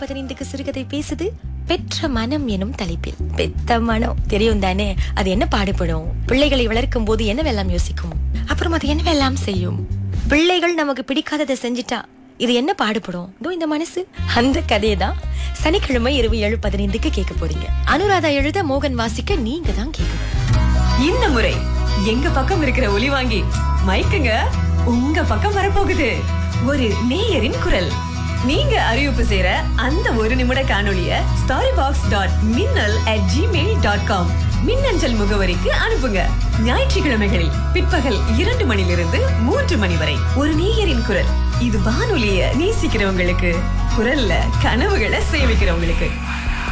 பதினைந்துக்கு சிறுகதை பேசுது பெற்ற மனம் எனும் தலைப்பில் பெத்த மனம் தெரியும் தானே அது என்ன பாடுபடும் பிள்ளைகளை வளர்க்கும் போது என்னவெல்லாம் யோசிக்கும் அப்புறம் அது என்னவெல்லாம் செய்யும் பிள்ளைகள் நமக்கு பிடிக்காததை செஞ்சிட்டா இது என்ன பாடுபடும் இதோ இந்த மனசு அந்த கதையை தான் சனிக்கிழமை இரவு ஏழு பதினைந்துக்கு கேட்க போறீங்க அனுராதா எழுத மோகன் வாசிக்க நீங்க தான் கேட்கணும் இந்த முறை எங்க பக்கம் இருக்கிற ஒலி வாங்கி மைக்குங்க உங்க பக்கம் வரப்போகுது ஒரு நேயரின் குரல் நீங்க அறிவிப்பு செய்யற அந்த ஒரு நிமிட காணொளிய starry box dot Minnal at Gmail dot com மின்னஞ்சல் முகவரிக்கு அனுப்புங்க ஞாயிற்றுக்கிழமைகளில் பிற்பகல் இரண்டு மணிலிருந்து மூன்று மணி வரை ஒரு நேயரின் குரல் இது வானொலிய நேசிக்கிறவங்களுக்கு குரல்ல கனவுகளை சேமிக்கிறவங்களுக்கு